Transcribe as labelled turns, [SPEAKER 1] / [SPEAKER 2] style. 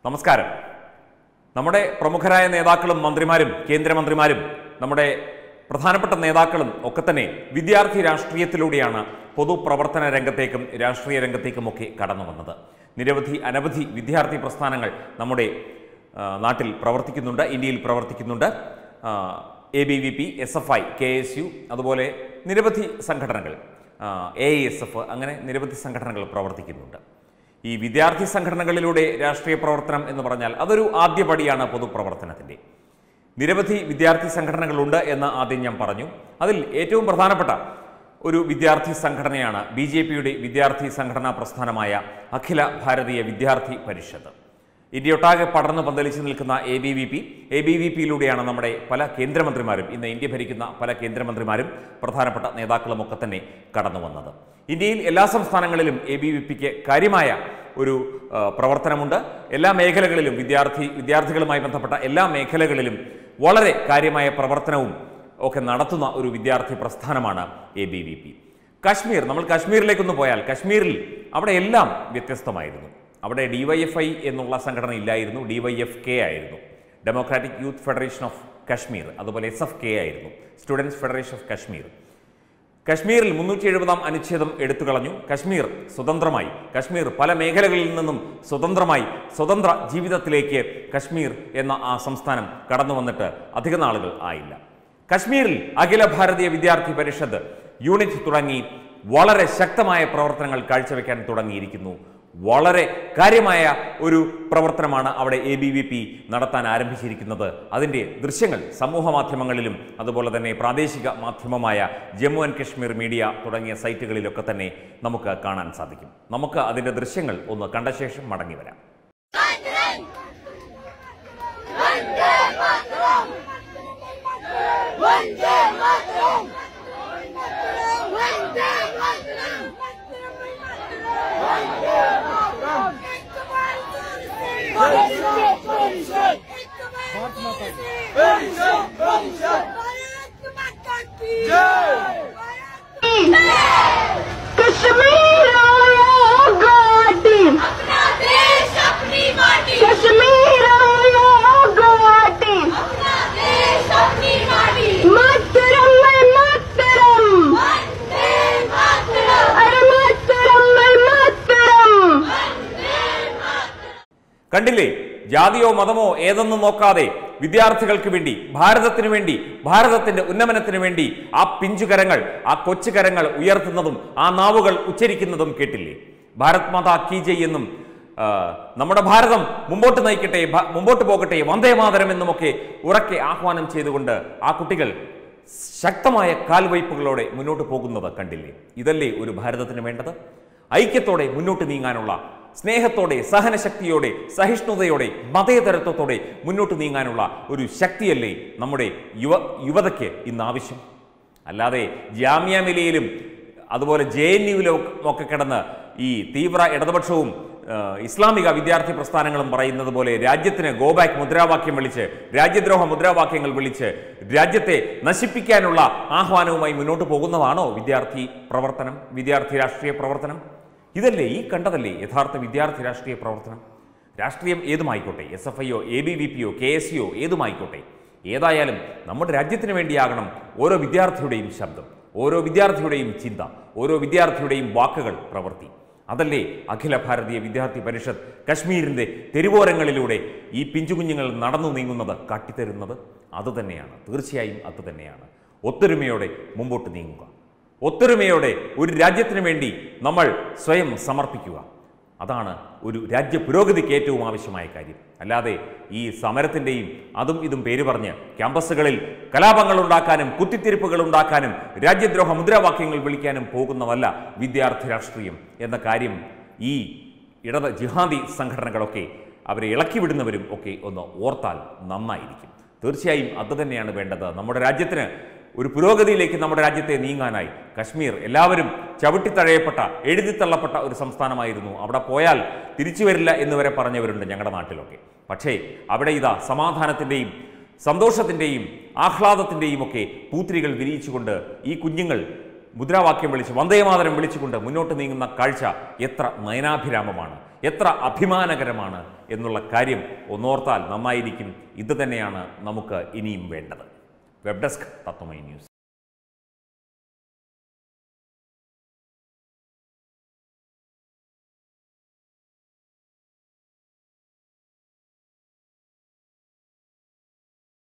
[SPEAKER 1] നമസ്കാരം നമ്മുടെ പ്രമുഖരായ നേതാക്കളും മന്ത്രിമാരും കേന്ദ്രമന്ത്രിമാരും നമ്മുടെ പ്രധാനപ്പെട്ട നേതാക്കളും ഒക്കെ തന്നെ വിദ്യാർത്ഥി രാഷ്ട്രീയത്തിലൂടെയാണ് പൊതുപ്രവർത്തന രംഗത്തേക്കും രാഷ്ട്രീയ രംഗത്തേക്കുമൊക്കെ കടന്നു വന്നത് നിരവധി അനവധി വിദ്യാർത്ഥി പ്രസ്ഥാനങ്ങൾ നമ്മുടെ ആ, നാട്ടിൽ പ്രവർത്തിക്കുന്നുണ്ട് ഇന്ത്യയിൽ പ്രവർത്തിക്കുന്നുണ്ട് A B V P S F I K S U അതുപോലെ നിരവധി സംഘടനകൾ എ എസ് എഫ് അങ്ങനെ നിരവധി സംഘടനകൾ പ്രവർത്തിക്കുന്നുണ്ട് ഈ വിദ്യാർത്ഥി സംഘടനകളിലൂടെ രാഷ്ട്രീയ പ്രവർത്തനം എന്ന് പറഞ്ഞാൽ അതൊരു ആദ്യപടിയാണ് പൊതുപ്രവർത്തനത്തിൻ്റെ നിരവധി വിദ്യാർത്ഥി സംഘടനകളുണ്ട് എന്ന് ആദ്യം ഞാൻ പറഞ്ഞു അതിൽ ഏറ്റവും പ്രധാനപ്പെട്ട ഒരു വിദ്യാർത്ഥി സംഘടനയാണ് ബി ജെ പിയുടെ വിദ്യാർത്ഥി സംഘടനാ പ്രസ്ഥാനമായ അഖില ഭാരതീയ വിദ്യാർത്ഥി പരിഷത്ത് ഇന്ത്യയൊട്ടാകെ പടർന്ന് പന്തലിച്ച് നിൽക്കുന്ന A B V P A B V പിയിലൂടെയാണ് നമ്മുടെ പല കേന്ദ്രമന്ത്രിമാരും ഇന്ന് ഇന്ത്യ ഭരിക്കുന്ന പല കേന്ദ്രമന്ത്രിമാരും പ്രധാനപ്പെട്ട നേതാക്കളും ഒക്കെ തന്നെ കടന്നു വന്നത് ഇന്ത്യയിൽ എല്ലാ സംസ്ഥാനങ്ങളിലും എ ബി വി പിക്ക് കാര്യമായ ഒരു ആ, പ്രവർത്തനമുണ്ട് എല്ലാ മേഖലകളിലും വിദ്യാർത്ഥി വിദ്യാർത്ഥികളുമായി ബന്ധപ്പെട്ട എല്ലാ മേഖലകളിലും വളരെ കാര്യമായ പ്രവർത്തനവും ഒക്കെ നടത്തുന്ന ഒരു വിദ്യാർത്ഥി പ്രസ്ഥാനമാണ് A B V P Kashmir നമ്മൾ കാശ്മീരിലേക്കൊന്ന് പോയാൽ കാശ്മീരിൽ അവിടെ എല്ലാം വ്യത്യസ്തമായിരുന്നു അവിടെ ഡിവൈഎഫ്ഐ എന്നുള്ള സംഘടന ഇല്ലായിരുന്നു ഡിവൈഎഫ് കെ ആയിരുന്നു democratic youth federation of Kashmir അതുപോലെ എസ് എഫ് കെ ആയിരുന്നു സ്റ്റുഡൻസ് ഫെഡറേഷൻ ഓഫ് കാശ്മീർ കശ്മീരിൽ മുന്നൂറ്റി എഴുപതാം അനുച്ഛേദം എടുത്തു കളഞ്ഞു കശ്മീർ സ്വതന്ത്രമായി കശ്മീർ പല മേഖലകളിൽ നിന്നും സ്വതന്ത്രമായി സ്വതന്ത്ര ജീവിതത്തിലേക്ക് കശ്മീർ എന്ന ആ സംസ്ഥാനം കടന്നു വന്നിട്ട് അധിക നാളുകൾ ആയില്ല കശ്മീരിൽ അഖില ഭാരതീയ വിദ്യാർത്ഥി പരിഷത്ത് യൂണിറ്റ് തുടങ്ങി വളരെ ശക്തമായ പ്രവർത്തനങ്ങൾ കാഴ്ചവെക്കാൻ തുടങ്ങിയിരിക്കുന്നു വളരെ കാര്യമായ ഒരു പ്രവർത്തനമാണ് അവിടെ എ ബി വി പി നടത്താൻ ആരംഭിച്ചിരിക്കുന്നത് അതിൻ്റെ ദൃശ്യങ്ങൾ സമൂഹ മാധ്യമങ്ങളിലും അതുപോലെ തന്നെ പ്രാദേശിക മാധ്യമമായ ജമ്മു ആൻഡ് കശ്മീർ മീഡിയ തുടങ്ങിയ സൈറ്റുകളിലൊക്കെ തന്നെ നമുക്ക് കാണാൻ സാധിക്കും നമുക്ക് അതിൻ്റെ ദൃശ്യങ്ങൾ ഒന്ന് കണ്ട ശേഷം മടങ്ങി വരാം
[SPEAKER 2] वंदे मातरम वंदे मातरम वंदे मातरम
[SPEAKER 3] कश्मीर आया गुवाहाटी
[SPEAKER 2] अपना देश अपनी माटी
[SPEAKER 3] कश्मीर आया गुवाहाटी
[SPEAKER 2] अपना देश अपनी माटी
[SPEAKER 3] मातरम मातरम
[SPEAKER 2] वंदे मातरम
[SPEAKER 3] अरे मातरम मातरम
[SPEAKER 2] वंदे मातरम
[SPEAKER 1] കണ്ടില്ലേ ജാതിയോ മതമോ ഏതെന്നും നോക്കാതെ വിദ്യാർത്ഥികൾക്ക് വേണ്ടി ഭാരതത്തിന് വേണ്ടി ഭാരതത്തിന്റെ ഉന്നമനത്തിന് വേണ്ടി ആ പിഞ്ചുകരങ്ങൾ ആ കൊച്ചുകരങ്ങൾ ഉയർത്തുന്നതും ആ നാവുകൾ ഉച്ചരിക്കുന്നതും കേട്ടില്ലേ ഭാരത് മാതാ കി ജയ് എന്നും ആ, നമ്മുടെ ഭാരതം മുമ്പോട്ട് നയിക്കട്ടെ ഭ- മുമ്പോട്ട് പോകട്ടെ വന്ദേ മാതരം എന്നുമൊക്കെ ഉറക്കെ ആഹ്വാനം ചെയ്തുകൊണ്ട് ആ കുട്ടികൾ ശക്തമായ കാൽവയ്പ്പുകളോടെ മുന്നോട്ട് പോകുന്നത് കണ്ടില്ലേ ഇതല്ലേ ഒരു ഭാരതത്തിന് വേണ്ടത് ഐക്യത്തോടെ മുന്നോട്ട് നീങ്ങാനുള്ള സ്നേഹത്തോടെ സഹനശക്തിയോടെ സഹിഷ്ണുതയോടെ മതേതരത്വത്തോടെ മുന്നോട്ട് നീങ്ങാനുള്ള ഒരു ശക്തിയല്ലേ നമ്മുടെ യുവ യുവതയ്ക്ക് ഇന്ന് ആവശ്യം അല്ലാതെ ജാമ്യ മിലയിലും അതുപോലെ ജെ എൻ യുവിലും ഒക്കെ കിടന്ന് ഈ തീവ്ര ഇടതുപക്ഷവും ആ, ഇസ്ലാമിക വിദ്യാർത്ഥി പ്രസ്ഥാനങ്ങളും പറയുന്നത് പോലെ രാജ്യത്തിന് ഗോ ബാക്ക് മുദ്രാവാക്യം വിളിച്ച് രാജ്യദ്രോഹ മുദ്രാവാക്യങ്ങൾ വിളിച്ച് രാജ്യത്തെ നശിപ്പിക്കാനുള്ള ആഹ്വാനവുമായി മുന്നോട്ട് പോകുന്നതാണോ വിദ്യാർത്ഥി പ്രവർത്തനം വിദ്യാർത്ഥി രാഷ്ട്രീയ പ്രവർത്തനം ഇതല്ലേ ഈ കണ്ടതല്ലേ യഥാർത്ഥ വിദ്യാർത്ഥി രാഷ്ട്രീയ പ്രവർത്തനം രാഷ്ട്രീയം ഏതുമായിക്കോട്ടെ എസ് എഫ് ഐയോ എ ബി വി പിയോ കെ എസ് സിയോ ഏതുമായിക്കോട്ടെ ഏതായാലും നമ്മുടെ രാജ്യത്തിന് വേണ്ടിയാകണം ഓരോ വിദ്യാർത്ഥിയുടെയും ശബ്ദം ഓരോ വിദ്യാർത്ഥിയുടെയും ചിന്ത ഓരോ വിദ്യാർത്ഥിയുടെയും വാക്കുകൾ പ്രവൃത്തി അതല്ലേ അഖില ഭാരതീയ വിദ്യാർത്ഥി പരിഷത്ത് കശ്മീരിൻ്റെ തെരുവോരങ്ങളിലൂടെ ഈ പിഞ്ചുകുഞ്ഞുങ്ങൾ നടന്നു നീങ്ങുന്നത് കാട്ടിത്തരുന്നത് അതുതന്നെയാണ് തീർച്ചയായും അതുതന്നെയാണ് ഒത്തൊരുമയോടെ മുമ്പോട്ട് നീങ്ങുക ഒത്തൊരുമയോടെ ഒരു രാജ്യത്തിന് വേണ്ടി നമ്മൾ സ്വയം സമർപ്പിക്കുക അതാണ് ഒരു രാജ്യ പുരോഗതിക്ക് ഏറ്റവും ആവശ്യമായ കാര്യം അല്ലാതെ ഈ സമരത്തിൻ്റെയും അതും ഇതും പേര് പറഞ്ഞ് ക്യാമ്പസുകളിൽ കലാപങ്ങൾ ഉണ്ടാക്കാനും കുത്തിത്തിരിപ്പുകൾ ഉണ്ടാക്കാനും രാജ്യദ്രോഹ മുദ്രാവാക്യങ്ങൾ വിളിക്കാനും പോകുന്നതല്ല വിദ്യാർത്ഥി രാഷ്ട്രീയം എന്ന കാര്യം ഈ ഇടത് ജിഹാദി സംഘടനകളൊക്കെ അവരെ ഇളക്കി വിടുന്നവരും ഒക്കെ ഒന്ന് ഓർത്താൽ നന്നായിരിക്കും തീർച്ചയായും അതുതന്നെയാണ് വേണ്ടത് നമ്മുടെ രാജ്യത്തിന് ഒരു പുരോഗതിയിലേക്ക് നമ്മുടെ രാജ്യത്തെ നീങ്ങാനായി കശ്മീർ എല്ലാവരും ചവിട്ടിത്തഴയപ്പെട്ട എഴുതിത്തള്ളപ്പെട്ട ഒരു സംസ്ഥാനമായിരുന്നു അവിടെ പോയാൽ തിരിച്ചു വരില്ല എന്ന് വരെ പറഞ്ഞവരുണ്ട് ഞങ്ങളുടെ നാട്ടിലൊക്കെ പക്ഷേ അവിടെ ഇതാ സമാധാനത്തിൻ്റെയും സന്തോഷത്തിൻ്റെയും ആഹ്ലാദത്തിൻ്റെയും ഒക്കെ പൂത്തിരികൾ വിരിയിച്ചുകൊണ്ട് ഈ കുഞ്ഞുങ്ങൾ മുദ്രാവാക്യം വിളിച്ച് വന്ദേമാതരം വിളിച്ചുകൊണ്ട് മുന്നോട്ട് നീങ്ങുന്ന കാഴ്ച എത്ര നയനാഭിരാമമാണ് എത്ര അഭിമാനകരമാണ് എന്നുള്ള കാര്യം ഒന്നോർത്താൽ നന്നായിരിക്കും ഇത് തന്നെയാണ് നമുക്ക് ഇനിയും വേണ്ടത് വെബ് ഡെസ്ക് തത്വമൈ ന്യൂസ്